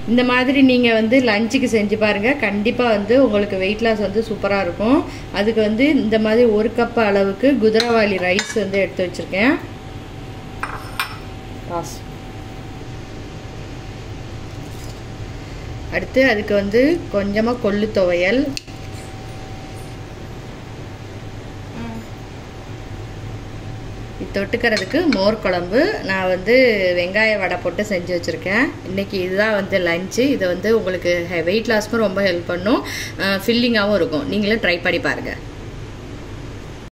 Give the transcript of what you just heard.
இந்த மாதிரி நீங்கள் வந்து லஞ்சுக்கு செஞ்சு பாருங்கள் கண்டிப்பாக வந்து உங்களுக்கு வெயிட் லாஸ் வந்து சூப்பராக இருக்கும் அதுக்கு வந்து இந்த மாதிரி ஒரு கப் அளவுக்கு குதிரவாளி ரைஸ் வந்து எடுத்து வச்சுருக்கேன் பாஸ் அடுத்து அதுக்கு வந்து கொஞ்சமாக கொள்ளு துவையல் இது தொட்டுக்கிறதுக்கு மோர் குழம்பு நான் வந்து வெங்காய வடை போட்டு செஞ்சு வச்சுருக்கேன் இன்றைக்கி இதுதான் வந்து லஞ்சு இது வந்து உங்களுக்கு வெயிட் லாஸ்க்கும் ரொம்ப ஹெல்ப் பண்ணும் ஃபில்லிங்காகவும் இருக்கும் நீங்களும் ட்ரை பண்ணி பாருங்கள்